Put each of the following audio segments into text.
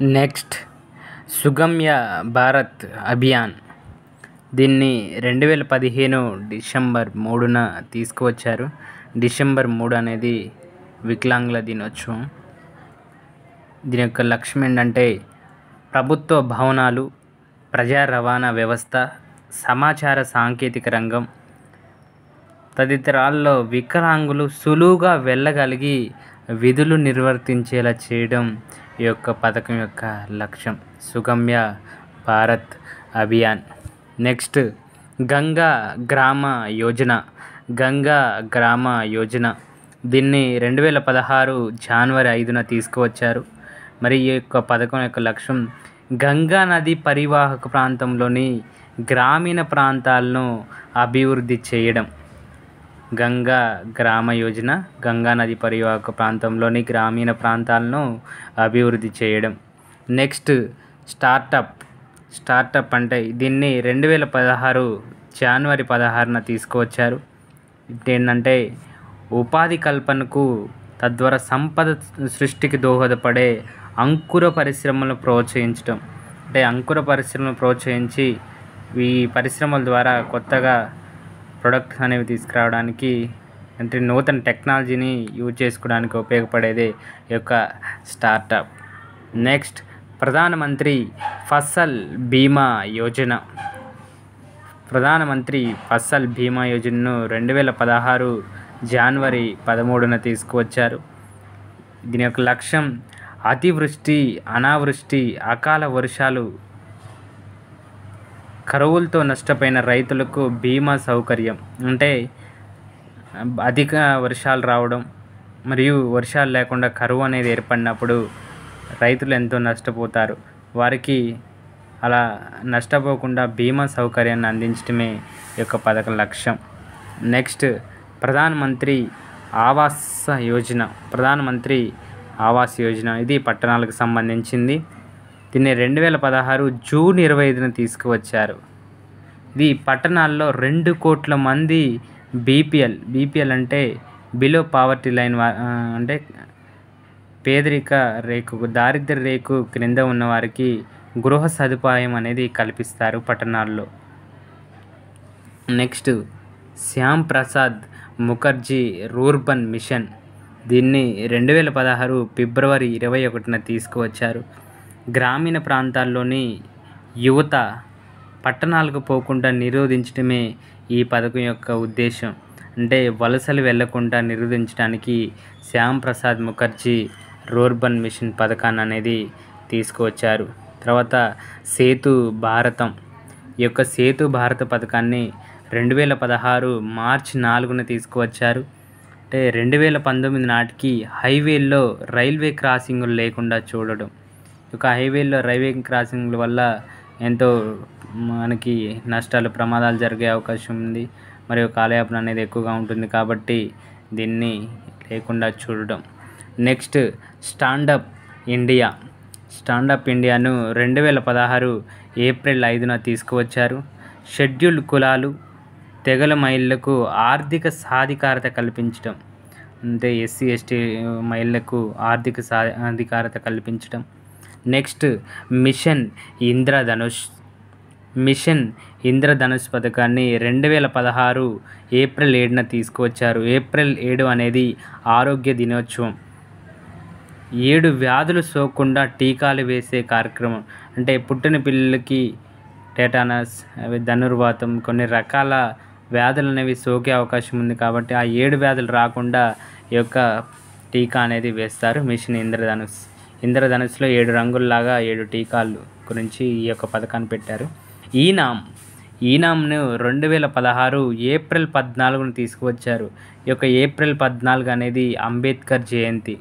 next Sugamya Bharat Abhiyan దీన్ని రెండు వేల పదిహేను డిసెంబర్ మూడున తీసుకువచ్చారు డిసెంబర్ మూడు అనేది వికలాంగుల దినోత్సవం దీని యొక్క లక్ష్యం ఏంటంటే ప్రభుత్వ భవనాలు ప్రజా రవాణా వ్యవస్థ సమాచార సాంకేతిక రంగం తదితరాల్లో వికలాంగులు సులువుగా వెళ్ళగలిగి విధులు నిర్వర్తించేలా చేయడం ఈ యొక్క పథకం యొక్క లక్ష్యం సుగమ్య భారత్ అభియాన్ నెక్స్ట్ గంగా గ్రామ యోజన గంగా గ్రామ యోజన దీన్ని రెండు వేల పదహారు జనవరి ఐదున తీసుకువచ్చారు మరి ఈ యొక్క పథకం యొక్క లక్ష్యం గంగా నది పరివాహక ప్రాంతంలోని గ్రామీణ ప్రాంతాలను అభివృద్ధి చేయడం గంగా గ్రామ యోజన గంగా నది పరివాహక ప్రాంతంలోని గ్రామీణ ప్రాంతాలను అభివృద్ధి చేయడం నెక్స్ట్ స్టార్టప్ స్టార్టప్ అంటే దీన్ని రెండు వేల పదహారు జనవరి పదహారున తీసుకువచ్చారు ఏంటంటే ఉపాధి కల్పనకు తద్వారా సంపద సృష్టికి దోహదపడే అంకుర పరిశ్రమలను ప్రోత్సహించడం అంటే అంకుర పరిశ్రమలను ప్రోత్సహించి ఈ పరిశ్రమల ద్వారా కొత్తగా ప్రొడక్ట్స్ అనేవి తీసుకురావడానికి అంటే నూతన టెక్నాలజీని యూజ్ చేసుకోవడానికి ఉపయోగపడేదే ఈ యొక్క స్టార్టప్ నెక్స్ట్ ప్రధానమంత్రి ఫసల్ బీమా యోజన ప్రధానమంత్రి ఫసల్ బీమా యోజనను రెండు వేల పదహారు జనవరి పదమూడున తీసుకువచ్చారు దీని యొక్క లక్ష్యం అతివృష్టి అనావృష్టి అకాల వర్షాలు కరువులతో నష్టపోయిన రైతులకు బీమా సౌకర్యం అంటే అధిక వర్షాలు రావడం మరియు వర్షాలు లేకుండా కరువు అనేది ఏర్పడినప్పుడు రైతులు ఎంతో నష్టపోతారు వారికి అలా నష్టపోకుండా బీమా సౌకర్యాన్ని అందించడమే ఈ యొక్క పథకం లక్ష్యం నెక్స్ట్ ప్రధానమంత్రి ఆవాస్ యోజన ప్రధానమంత్రి ఆవాస్ యోజన ఇది పట్టణాలకు సంబంధించింది దీన్ని రెండు వేల పదహారు జూన్ ఇరవై ఐదున తీసుకువచ్చారు ఇది పట్టణాల్లో రెండు కోట్ల మంది బీపీఎల్ బీపీఎల్ అంటే బిలో పావర్టీ లైన్ వా- ఆ, అంటే పేదరిక రేకు దారిద్ర్య రేకు క్రింద ఉన్న వారికి గృహ సదుపాయం అనేది కల్పిస్తారు పట్టణాల్లో next Shyam Prasad Mukherjee rurban mission దీన్ని రెండు వేల పదహారు ఫిబ్రవరి ఇరవై ఒకటిన తీసుకువచ్చారు గ్రామీణ ప్రాంతాల్లోని యువత పట్టణాలకు పోకుండా నిరోధించడమే ఈ పథకం యొక్క ఉద్దేశం అంటే వలసలు వెళ్లకుండా నిరోధించడానికి శ్యామ్ ప్రసాద్ ముఖర్జీ రూర్బన్ మిషన్ పథకాన్ని అనేది తీసుకువచ్చారు తర్వాత సేతు భారతం ఈ యొక్క సేతు భారత పథకాన్ని రెండు వేల పదహారు మార్చి నాలుగున తీసుకువచ్చారు అంటే రెండు వేల పంతొమ్మిది నాటికి హైవేల్లో రైల్వే క్రాసింగులు లేకుండా చూడడం ఈ యొక్క హైవేల్లో రైల్వే క్రాసింగ్ల వల్ల ఎంతో మనకి నష్టాలు ప్రమాదాలు జరిగే అవకాశం ఉంది మరియు కాలయాపన అనేది ఎక్కువగా ఉంటుంది కాబట్టి దీన్ని లేకుండా చూడడం నెక్స్ట్ స్టాండప్ ఇండియా స్టాండప్ ఇండియాను రెండు వేల పదహారు ఏప్రిల్ ఐదున తీసుకువచ్చారు షెడ్యూల్డ్ కులాలు తెగల మహిళలకు ఆర్థిక సాధికారత కల్పించడం అంటే ఎస్సీ ఎస్టీ మహిళలకు ఆర్థిక సాధికారత కల్పించడం next mission Indradhanush mission Indradhanush పథకాన్ని రెండు వేల పదహారు ఏప్రిల్ ఏడున తీసుకువచ్చారు ఏప్రిల్ ఏడు అనేది ఆరోగ్య దినోత్సవం ఏడు వ్యాధులు సోకకుండా టీకాలు వేసే కార్యక్రమం అంటే పుట్టిన పిల్లలకి టెటానస్ అవి ధనుర్వాతం కొన్ని రకాల వ్యాధులు అనేవి సోకే అవకాశం ఉంది కాబట్టి ఆ ఏడు వ్యాధులు రాకుండా ఈ యొక్క టీకా అనేది వేస్తారు మిషన్ ఇంద్రధనుస్ ఇంద్రధనుస్లో ఏడు రంగుల్లాగా ఏడు టీకాలు గురించి ఈ యొక్క పథకాన్ని పెట్టారు ఈనామ్ ఈనాంను రెండు వేల పదహారు ఏప్రిల్ పద్నాలుగును తీసుకువచ్చారు ఈ యొక్క ఏప్రిల్ పద్నాలుగు అనేది అంబేద్కర్ జయంతి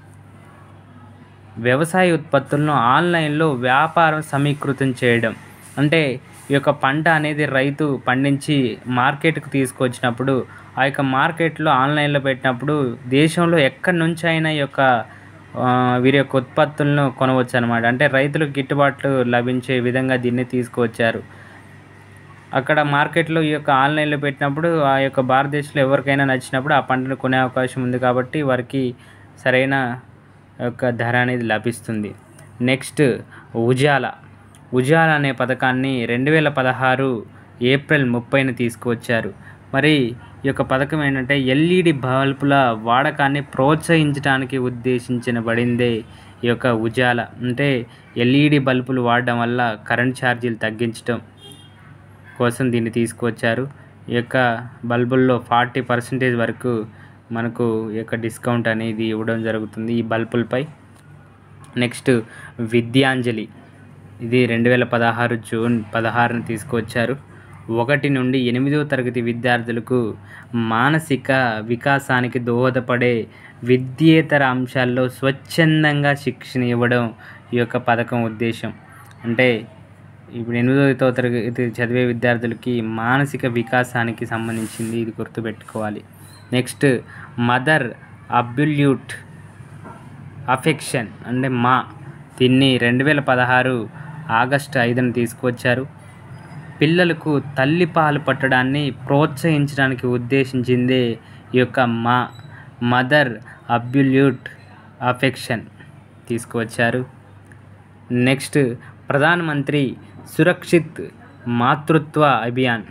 వ్యవసాయ ఉత్పత్తులను ఆన్లైన్లో వ్యాపారం సమీకృతం చేయడం అంటే ఈ యొక్క పంట అనేది రైతు పండించి మార్కెట్కు తీసుకొచ్చినప్పుడు ఆ యొక్క మార్కెట్లో ఆన్లైన్లో పెట్టినప్పుడు దేశంలో ఎక్కడి నుంచి అయినా ఈ యొక్క ఆ, వీరి యొక్క ఉత్పత్తులను కొనవచ్చు అనమాట అంటే రైతులకు గిట్టుబాట్లు లభించే విధంగా దీన్ని తీసుకువచ్చారు అక్కడ మార్కెట్లో ఈ యొక్క ఆన్లైన్లో పెట్టినప్పుడు ఆ యొక్క భారతదేశంలో ఎవరికైనా నచ్చినప్పుడు ఆ పంటను కొనే అవకాశం ఉంది కాబట్టి వారికి సరైన యొక్క ధర అనేది లభిస్తుంది నెక్స్ట్ ఉజాల ఉజాల అనే పథకాన్ని రెండు వేల పదహారు ఏప్రిల్ ముప్పైన తీసుకువచ్చారు మరి ఈ యొక్క పథకం ఏంటంటే ఎల్ఈడి బల్బుల వాడకాన్ని ప్రోత్సహించడానికి ఉద్దేశించబడిందే ఈ యొక్క ఉజాల అంటే ఎల్ఈడి బల్బులు వాడడం వల్ల కరెంట్ ఛార్జీలు తగ్గించడం కోసం దీన్ని తీసుకువచ్చారు ఈ యొక్క బల్బుల్లో ఫార్టీ పర్సెంటేజ్ వరకు మనకు ఈ యొక్క డిస్కౌంట్ అనేది ఇవ్వడం జరుగుతుంది ఈ బల్బులపై నెక్స్ట్ విద్యాంజలి ఇది రెండు వేల పదహారు జూన్ పదహారున తీసుకువచ్చారు ఒకటి నుండి ఎనిమిదవ తరగతి విద్యార్థులకు మానసిక వికాసానికి దోహదపడే విద్యేతర అంశాల్లో స్వచ్ఛందంగా శిక్షణ ఇవ్వడం ఈ యొక్క పథకం ఉద్దేశం అంటే ఇప్పుడు ఎనిమిదవ తరగతి చదివే విద్యార్థులకి మానసిక వికాసానికి సంబంధించింది ఇది గుర్తుపెట్టుకోవాలి నెక్స్ట్ మదర్ అబ్యుల్యూట్ అఫెక్షన్ అంటే మా దీన్ని రెండు వేల పదహారు ఆగస్టు ఐదున తీసుకువచ్చారు పిల్లలకు తల్లి పాలు పట్టడాన్ని ప్రోత్సహించడానికి ఉద్దేశించిందే ఈ యొక్క మా మదర్ అబ్యుల్యూట్ అఫెక్షన్ తీసుకువచ్చారు నెక్స్ట్ ప్రధానమంత్రి సురక్షిత్ మాతృత్వ అభియాన్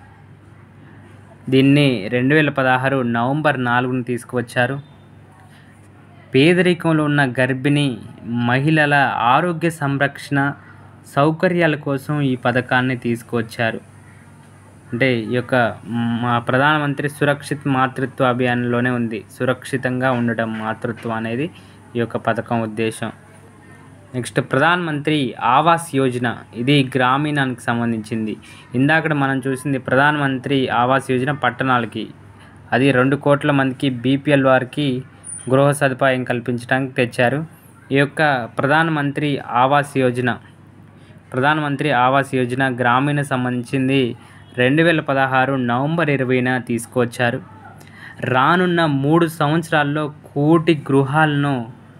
దీన్ని రెండు వేల పదహారు నవంబర్ నాలుగున తీసుకువచ్చారు పేదరికంలో ఉన్న గర్భిణీ మహిళల ఆరోగ్య సంరక్షణ సౌకర్యాల కోసం ఈ పథకాన్ని తీసుకువచ్చారు అంటే ఈ యొక్క మా ప్రధానమంత్రి సురక్షిత్ మాతృత్వ అభియాన్లోనే ఉంది సురక్షితంగా ఉండడం మాతృత్వం అనేది ఈ యొక్క పథకం ఉద్దేశం నెక్స్ట్ ప్రధాన్ మంత్రి ఆవాస్ యోజన ఇది గ్రామీణానికి సంబంధించింది ఇందాక మనం చూసింది ప్రధాన మంత్రి ఆవాస్ యోజన పట్టణాలకి అది రెండు కోట్ల మందికి బీపీఎల్ వారికి గృహ సదుపాయం కల్పించడానికి తెచ్చారు ఈ యొక్క ప్రధాన మంత్రి ఆవాస్ యోజన ప్రధానమంత్రి ఆవాస్ యోజన గ్రామీణ సంబంధించింది రెండు వేల పదహారు నవంబర్ ఇరవైన తీసుకువచ్చారు రానున్న మూడు సంవత్సరాల్లో కోటి గృహాలను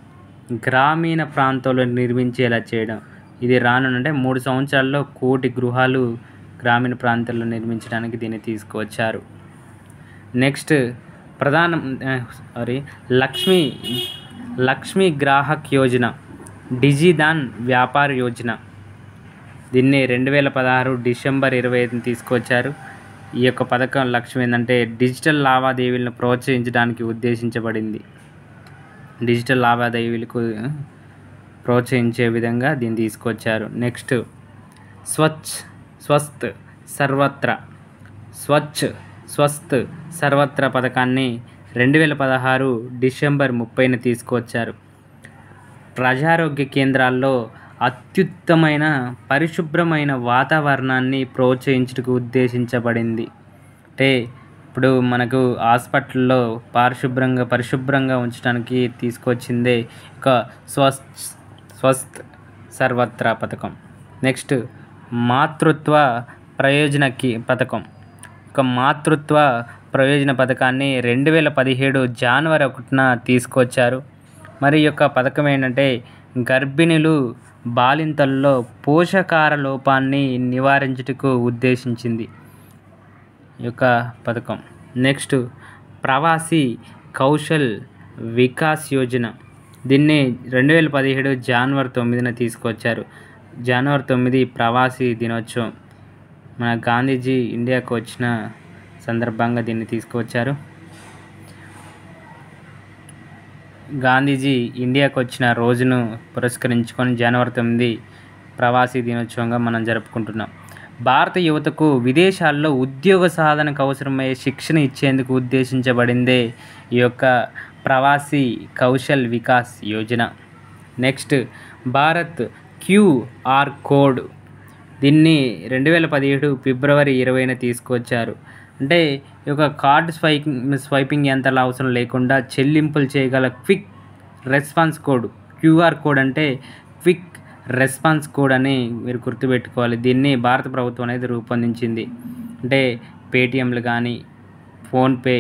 గ్రామీణ ప్రాంతాల్లో నిర్మించేలా చేయడం ఇది రానుంటే మూడు సంవత్సరాల్లో కోటి గృహాలు గ్రామీణ ప్రాంతాల్లో నిర్మించడానికి దీన్ని తీసుకువచ్చారు నెక్స్ట్ ప్రధాన సారీ లక్ష్మీ లక్ష్మీ గ్రాహక్ యోజన డిజిదాన్ వ్యాపార యోజన దీన్ని రెండు వేల పదహారు డిసెంబర్ ఇరవై ఐదున తీసుకొచ్చారు ఈ యొక్క పథకం లక్ష్యం ఏంటంటే డిజిటల్ లావాదేవీలను ప్రోత్సహించడానికి ఉద్దేశించబడింది డిజిటల్ లావాదేవీలకు ప్రోత్సహించే విధంగా దీన్ని తీసుకొచ్చారు నెక్స్ట్ స్వచ్ఛ్ స్వస్థ్ సర్వత్ర స్వచ్ఛ్ స్వస్థ్ సర్వత్ర పథకాన్ని రెండు వేల పదహారు డిసెంబర్ ముప్పైన తీసుకువచ్చారు ప్రజారోగ్య కేంద్రాల్లో అత్యుత్తమైన పరిశుభ్రమైన వాతావరణాన్ని ప్రోత్సహించుటకు ఉద్దేశించబడింది అంటే ఇప్పుడు మనకు హాస్పిటల్లో పారిశుభ్రంగా పరిశుభ్రంగా ఉంచడానికి తీసుకొచ్చిందే ఒక స్వస్థ్ స్వస్థ్ సర్వత్రా పథకం నెక్స్ట్ మాతృత్వ ప్రయోజనకి పథకం ఒక మాతృత్వ ప్రయోజన పథకాన్ని రెండు వేల పదిహేడు జనవరి ఒకటిన తీసుకొచ్చారు మరి ఈ యొక్క పథకం ఏంటంటే గర్భిణులు బాలింతల్లో పోషకార లోపాన్ని నివారించుటకు ఉద్దేశించింది ఈ యొక్క పథకం నెక్స్ట్ ప్రవాసీ కౌశల్ వికాస్ యోజన దీన్ని రెండు వేల పదిహేడు జనవరి తొమ్మిదిన తీసుకొచ్చారు జనవరి తొమ్మిది ప్రవాసీ దినోత్సవం మన గాంధీజీ ఇండియాకు వచ్చిన సందర్భంగా దీన్ని తీసుకువచ్చారు గాంధీజీ ఇండియాకు వచ్చిన రోజును పురస్కరించుకొని జనవరి తొమ్మిది ప్రవాసీ దినోత్సవంగా మనం జరుపుకుంటున్నాం భారత యువతకు విదేశాల్లో ఉద్యోగ సాధనకు అవసరమయ్యే శిక్షణ ఇచ్చేందుకు ఉద్దేశించబడిందే ఈ యొక్క Pravasi Kaushal Vikas Yojana next Bharat QR code దీన్ని రెండు వేల పదిహేడు ఫిబ్రవరి ఇరవైన తీసుకొచ్చారు అంటే ఈ యొక్క కార్డ్ స్వైపింగ్ స్వైపింగ్ యంత్రాల అవసరం లేకుండా చెల్లింపులు చేయగల quick response code QR code అంటే క్విక్ రెస్పాన్స్ కోడ్ అని మీరు గుర్తుపెట్టుకోవాలి దీన్ని భారత ప్రభుత్వం అనేది రూపొందించింది అంటే పేటిఎంలు కానీ ఫోన్పే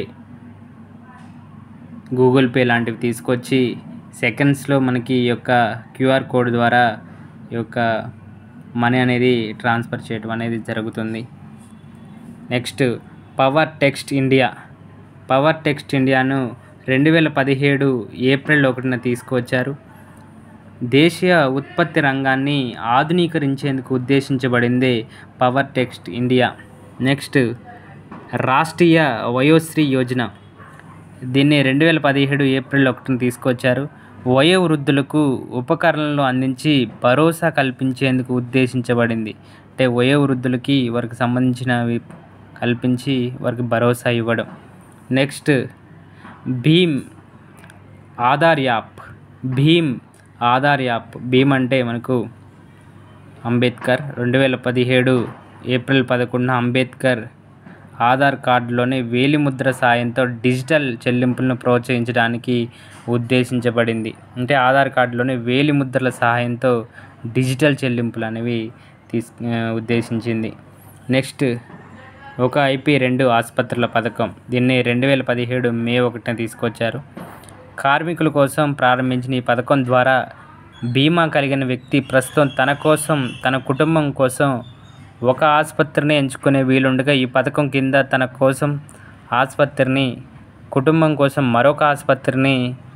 గూగుల్ పే లాంటివి తీసుకొచ్చి సెకండ్స్లో మనకి ఈ యొక్క క్యూఆర్ కోడ్ ద్వారా ఈ యొక్క మనీ అనేది ట్రాన్స్ఫర్ చేయడం అనేది జరుగుతుంది next power tex India power tex ఇండియాను రెండు వేల పదిహేడు ఏప్రిల్ ఒకటిన తీసుకువచ్చారు దేశీయ ఉత్పత్తి రంగాన్ని ఆధునీకరించేందుకు ఉద్దేశించబడిందే power tex India next Rashtriya Vayoshri Yojana దీన్ని రెండు వేల పదిహేడు ఏప్రిల్ ఒకటిన తీసుకొచ్చారు వయోవృద్ధులకు ఉపకరణలు అందించి భరోసా కల్పించేందుకు ఉద్దేశించబడింది అంటే వయోవృద్ధులకి వారికి సంబంధించినవి కల్పించి వారికి భరోసా ఇవ్వడం next Bhim Aadhaar app Bhim Aadhaar app Bhim అంటే మనకు అంబేద్కర్ రెండు వేల పదిహేడు ఏప్రిల్ పదకొండున అంబేద్కర్ ఆధార్ కార్డులోని వేలిముద్ర సాయంతో డిజిటల్ చెల్లింపులను ప్రోత్సహించడానికి ఉద్దేశించబడింది అంటే ఆధార్ కార్డులోని వేలిముద్రల సహాయంతో డిజిటల్ చెల్లింపులు అనేవి తీస్ ఉద్దేశించింది నెక్స్ట్ ఒక ఐపీ రెండు ఆసుపత్రుల పథకం దీన్ని రెండు వేల పదిహేడు మే ఒకటిన తీసుకొచ్చారు కార్మికుల కోసం ప్రారంభించిన ఈ పథకం ద్వారా బీమా కలిగిన వ్యక్తి ప్రస్తుతం తన కోసం తన కుటుంబం కోసం ఒక ఆసుపత్రిని ఎంచుకునే వీలుండగా ఈ పథకం కింద తన కోసం ఆసుపత్రిని కుటుంబం కోసం మరొక ఆసుపత్రిని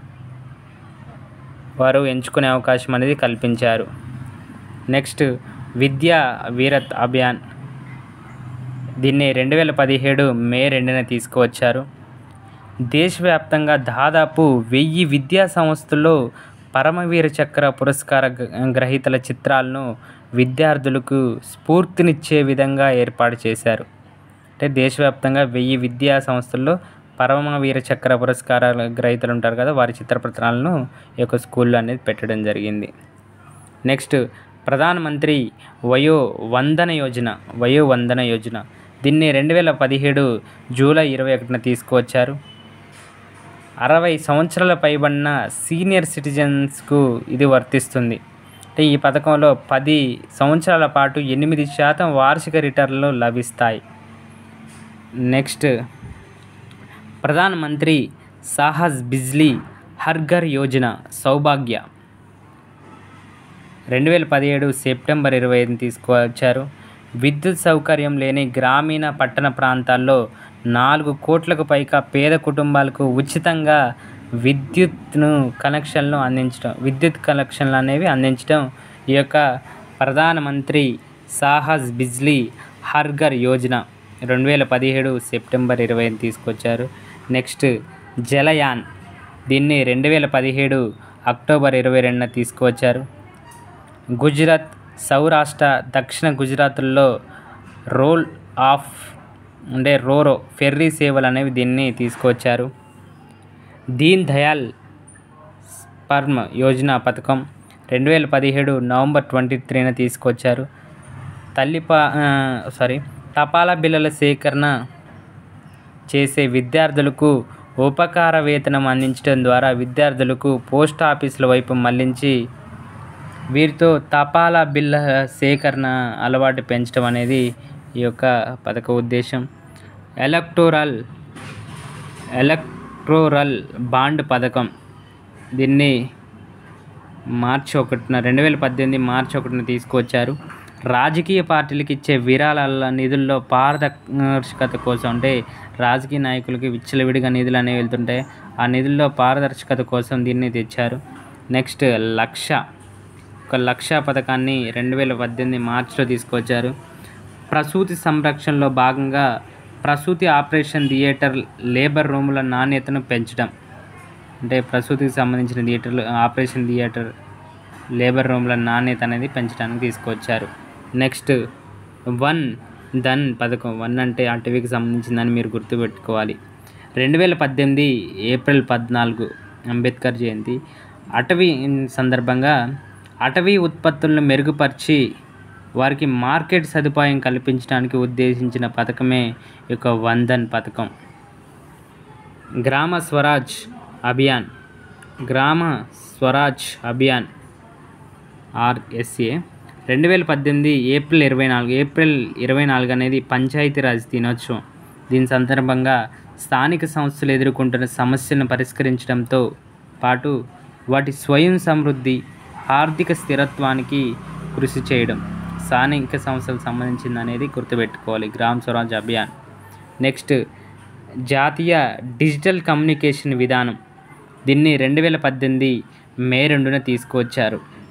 వారు ఎంచుకునే అవకాశం అనేది కల్పించారు నెక్స్ట్ విద్యా వీరత్ అభియాన్ దీన్ని రెండు వేల పదిహేడు మే రెండున తీసుకువచ్చారు దేశవ్యాప్తంగా దాదాపు వెయ్యి విద్యా సంస్థల్లో పరమవీర చక్ర పురస్కార గ- గ్రహీతల చిత్రాలను విద్యార్థులకు స్ఫూర్తినిచ్చే విధంగా ఏర్పాటు చేశారు అంటే దేశవ్యాప్తంగా వెయ్యి విద్యా సంస్థల్లో పరమవీర చక్ర పురస్కారాల గ్రహీతలు ఉంటారు కదా వారి చిత్రపటాలను ఈ యొక్క స్కూల్లో అనేది పెట్టడం జరిగింది నెక్స్ట్ ప్రధానమంత్రి వయో వందన యోజన వయో వందన యోజన దీన్ని రెండు వేల పదిహేడు జూలై ఇరవై ఒకటిన తీసుకువచ్చారు అరవై సంవత్సరాల పైబడిన సీనియర్ సిటిజన్స్కు ఇది వర్తిస్తుంది అంటే ఈ పథకంలో పది సంవత్సరాల పాటు ఎనిమిది శాతం వార్షిక రిటర్న్లు లభిస్తాయి నెక్స్ట్ ప్రధానమంత్రి సాహస్ బిజ్లీ హర్ఘర్ యోజన సౌభాగ్య రెండు వేల పదిహేడు సెప్టెంబర్ ఇరవై ఐదుని తీసుకువచ్చారు విద్యుత్ సౌకర్యం లేని గ్రామీణ పట్టణ ప్రాంతాల్లో నాలుగు కోట్లకు పైగా పేద కుటుంబాలకు ఉచితంగా విద్యుత్ను కనెక్షన్లు అందించడం విద్యుత్ కనెక్షన్లు అనేవి అందించడం ఈ యొక్క ప్రధానమంత్రి సాహస్ బిజ్లీ హర్ఘర్ యోజన రెండు వేల పదిహేడు సెప్టెంబర్ ఇరవై ఐదు తీసుకొచ్చారు నెక్స్ట్ జలయాన్ దీన్ని రెండు వేల పదిహేడు అక్టోబర్ ఇరవై రెండున తీసుకువచ్చారు గుజరాత్ సౌరాష్ట్ర దక్షిణ గుజరాత్లో రోల్ ఆఫ్ అంటే రోరో ఫెర్రీ సేవలు అనేవి దీన్ని తీసుకొచ్చారు దీన్ దయాల్ స్పర్మ్ యోజన పథకం రెండు వేల పదిహేడు నవంబర్ ట్వంటీ త్రీన తీసుకొచ్చారు తల్లిపా సారీ తపాలా బిళ్ళల సేకరణ చేసే విద్యార్థులకు ఉపకార వేతనం అందించడం ద్వారా విద్యార్థులకు పోస్ట్ ఆఫీసుల వైపు మళ్లించి వీరితో తపాలా బిళ్ళ సేకరణ అలవాటు పెంచడం అనేది ఈ యొక్క పథక ఉద్దేశం ఎలక్టోరల్ ఎలక్ట్రోరల్ బాండ్ పథకం దీన్ని మార్చి ఒకటిన రెండు వేల పద్దెనిమిది మార్చి ఒకటిన తీసుకొచ్చారు రాజకీయ పార్టీలకు ఇచ్చే విరాళాల నిధుల్లో పారదర్శకత కోసం అంటే రాజకీయ నాయకులకి విచ్చలవిడిగా నిధులు అనేవి వెళ్తుంటాయి ఆ నిధుల్లో పారదర్శకత కోసం దీన్ని తెచ్చారు నెక్స్ట్ లక్ష ఒక లక్ష పథకాన్ని రెండు వేల పద్దెనిమిది మార్చిలో తీసుకొచ్చారు ప్రసూతి సంరక్షణలో భాగంగా ప్రసూతి ఆపరేషన్ థియేటర్ లేబర్ రూముల నాణ్యతను పెంచడం అంటే ప్రసూతికి సంబంధించిన థియేటర్లు ఆపరేషన్ థియేటర్ లేబర్ రూమ్ల నాణ్యత అనేది పెంచడానికి తీసుకొచ్చారు నెక్స్ట్ వన్ ధన్ పథకం వన్ అంటే అటవీకి సంబంధించిందని మీరు గుర్తుపెట్టుకోవాలి రెండు వేల పద్దెనిమిది ఏప్రిల్ పద్నాలుగు అంబేద్కర్ జయంతి అటవీ సందర్భంగా అటవీ ఉత్పత్తులను మెరుగుపరిచి వారికి మార్కెట్ సదుపాయం కల్పించడానికి ఉద్దేశించిన పథకమే ఈ యొక్క వందన్ పథకం గ్రామ స్వరాజ్ అభియాన్ గ్రామ స్వరాజ్ అభియాన్ ఆర్ఎస్ఏ రెండు వేల పద్దెనిమిది ఏప్రిల్ ఇరవై నాలుగు ఏప్రిల్ ఇరవై నాలుగు అనేది పంచాయతీరాజ్ దినోత్సవం దీని సందర్భంగా స్థానిక సంస్థలు ఎదుర్కొంటున్న సమస్యలను పరిష్కరించడంతో పాటు వాటి స్వయం సమృద్ధి ఆర్థిక స్థిరత్వానికి కృషి చేయడం స్థానిక సంస్థలకు సంబంధించింది అనేది గుర్తుపెట్టుకోవాలి గ్రామ్ స్వరాజ్ అభియాన్ నెక్స్ట్ జాతీయ డిజిటల్ కమ్యూనికేషన్ విధానం దీన్ని రెండు వేల పద్దెనిమిది మే రెండున తీసుకువచ్చారు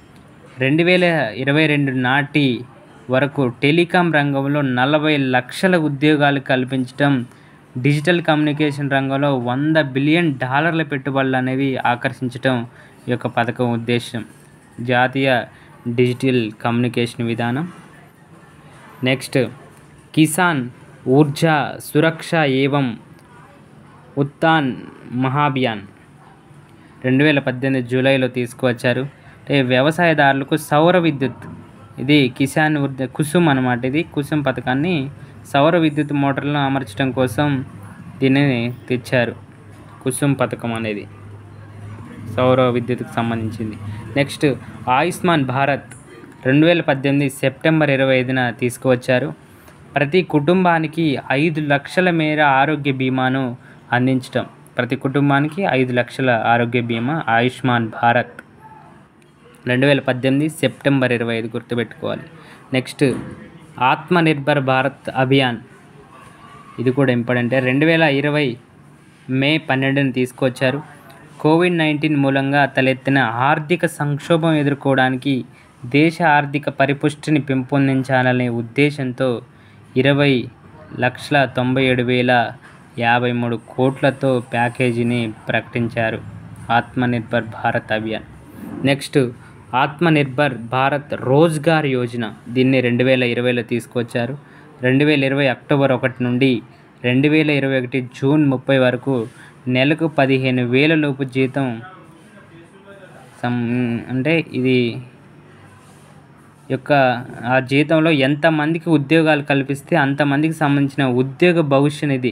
రెండు వేల ఇరవై రెండు నాటి వరకు టెలికాం రంగంలో నలభై లక్షల ఉద్యోగాలు కల్పించడం డిజిటల్ కమ్యూనికేషన్ రంగంలో వంద బిలియన్ డాలర్ల పెట్టుబడులు అనేవి ఆకర్షించడం ఈ యొక్క పథకం ఉద్దేశం జాతీయ డిజిటల్ కమ్యూనికేషన్ విధానం నెక్స్ట్ కిసాన్ ఊర్జా సురక్ష ఏవం ఉత్తాన్ మహాభియాన్ రెండు వేల పద్దెనిమిది జూలైలో తీసుకువచ్చారు అంటే వ్యవసాయదారులకు సౌర విద్యుత్ ఇది కిసాన్ ఊర్జా కుసుమ్ అనమాట ఇది కుసుమ్ పథకాన్ని సౌర విద్యుత్ మోటార్లను అమర్చడం కోసం దీనిని తెచ్చారు కుసుమ్ పథకం అనేది సౌర విద్యుత్కు సంబంధించింది నెక్స్ట్ ఆయుష్మాన్ భారత్ రెండు వేల పద్దెనిమిది సెప్టెంబర్ ఇరవై ఐదున తీసుకువచ్చారు ప్రతి కుటుంబానికి ఐదు లక్షల మేర ఆరోగ్య బీమాను అందించడం ప్రతి కుటుంబానికి ఐదు లక్షల ఆరోగ్య బీమా ఆయుష్మాన్ భారత్ రెండు వేల పద్దెనిమిది సెప్టెంబర్ ఇరవై ఐదు గుర్తుపెట్టుకోవాలి నెక్స్ట్ ఆత్మనిర్భర్ భారత్ అభియాన్ ఇది కూడా ఇంపార్టెంటే రెండు వేల ఇరవై మే పన్నెండుని తీసుకొచ్చారు కోవిడ్ నైన్టీన్ మూలంగా తలెత్తిన ఆర్థిక సంక్షోభం ఎదుర్కోవడానికి దేశ ఆర్థిక పరిపుష్టిని పెంపొందించాలనే ఉద్దేశంతో ఇరవై లక్షల తొంభై ఏడు వేల యాభై మూడు కోట్లతో ప్యాకేజీని ప్రకటించారు ఆత్మనిర్భర్ భారత్ అభియాన్ నెక్స్ట్ ఆత్మనిర్భర్ భారత్ రోజ్గార్ యోజన దీన్ని రెండు వేల ఇరవైలో తీసుకొచ్చారు రెండు వేల ఇరవై అక్టోబర్ ఒకటి నుండి రెండు వేల ఇరవై ఒకటి జూన్ ముప్పై వరకు నెలకు పదిహేను వేల లోపు జీతం సం అంటే ఇది యొక్క ఆ జీతంలో ఎంతమందికి ఉద్యోగాలు కల్పిస్తే అంతమందికి సంబంధించిన ఉద్యోగ భవిష్య నిధి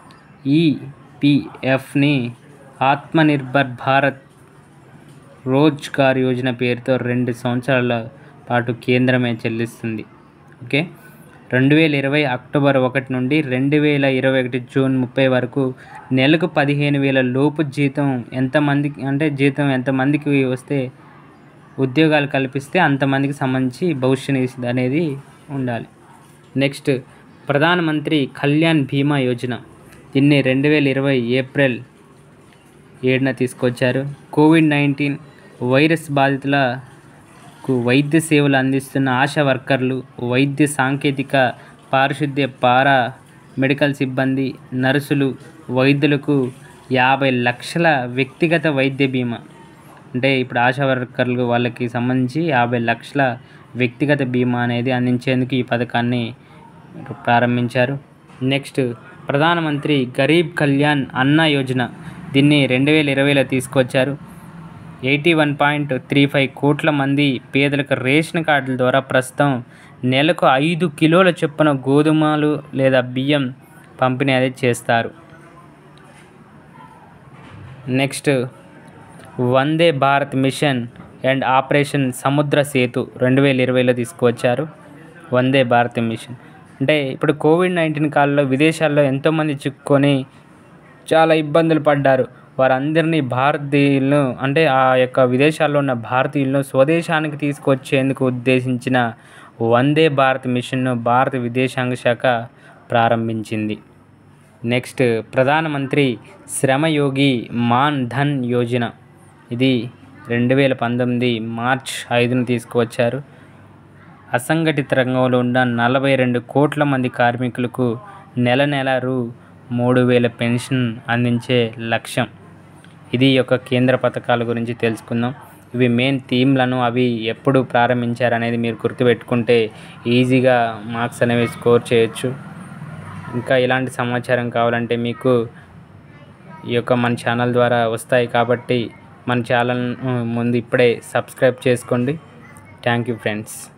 ఈపీఎఫ్ని ఆత్మనిర్భర్ భారత్ రోజ్గార్ యోజన పేరుతో రెండు సంవత్సరాల పాటు కేంద్రమే చెల్లిస్తుంది ఓకే రెండు వేల ఇరవై అక్టోబర్ ఒకటి నుండి రెండు వేల ఇరవై ఒకటి జూన్ ముప్పై వరకు నెలకు పదిహేను వేల లోపు జీతం ఎంతమందికి అంటే జీతం ఎంతమందికి వస్తే ఉద్యోగాలు కల్పిస్తే అంతమందికి సంబంధించి భవిష్య నిధి అనేది ఉండాలి నెక్స్ట్ ప్రధానమంత్రి కళ్యాణ్ బీమా యోజన దీన్ని రెండు వేల ఇరవై ఏప్రిల్ ఏడున తీసుకొచ్చారు కోవిడ్ నైన్టీన్ వైరస్ బాధితులకు వైద్య సేవలు అందిస్తున్న ఆశా వర్కర్లు వైద్య సాంకేతిక పారిశుద్ధ్య పారా మెడికల్ సిబ్బంది నర్సులు వైద్యులకు యాభై లక్షల వ్యక్తిగత వైద్య బీమా అంటే ఇప్పుడు ఆశా వర్కర్లు వాళ్ళకి సంబంధించి యాభై లక్షల వ్యక్తిగత బీమా అనేది అందించేందుకు ఈ పథకాన్ని ప్రారంభించారు నెక్స్ట్ ప్రధానమంత్రి గరీబ్ కళ్యాణ్ అన్న యోజన దీన్ని రెండు వేల ఇరవైలో తీసుకొచ్చారు eighty one point three five కోట్ల మంది పేదలకు రేషన్ కార్డుల ద్వారా ప్రస్తుతం నెలకు ఐదు కిలోల చొప్పున గోధుమలు లేదా బియ్యం పంపిణీ అనేది చేస్తారు next Vande Bharat mission and operation Samudra Setu రెండు వేల ఇరవైలో తీసుకువచ్చారు వందే భారత్ మిషన్ అంటే ఇప్పుడు కోవిడ్ నైన్టీన్ కాలంలో విదేశాల్లో ఎంతోమంది చిక్కుకొని చాలా ఇబ్బందులు పడ్డారు వారందరినీ భారతీయులను అంటే ఆ యొక్క విదేశాల్లో ఉన్న భారతీయులను స్వదేశానికి తీసుకొచ్చేందుకు ఉద్దేశించిన వందే భారత్ మిషన్ను భారత విదేశాంగ శాఖ ప్రారంభించింది నెక్స్ట్ ప్రధానమంత్రి శ్రమయోగి మాన్ ధన్ యోజన ఇది రెండు వేల పంతొమ్మిది మార్చ్ ఐదును తీసుకువచ్చారు అసంఘటిత రంగంలో ఉన్న నలభై రెండు కోట్ల మంది కార్మికులకు నెల నెల రూ మూడు వేల పెన్షన్ అందించే లక్ష్యం ఇది యొక్క కేంద్ర పథకాల గురించి తెలుసుకుందాం ఇవి మెయిన్ థీమ్లను అవి ఎప్పుడు ప్రారంభించారు అనేది మీరు గుర్తుపెట్టుకుంటే ఈజీగా మార్క్స్ అనేవి స్కోర్ చేయొచ్చు ఇంకా ఇలాంటి సమాచారం కావాలంటే మీకు ఈ యొక్క మన ఛానల్ ద్వారా వస్తాయి కాబట్టి మన ఛానల్ ముందు ఇప్పుడే సబ్స్క్రైబ్ చేసుకోండి థ్యాంక్ యూ ఫ్రెండ్స్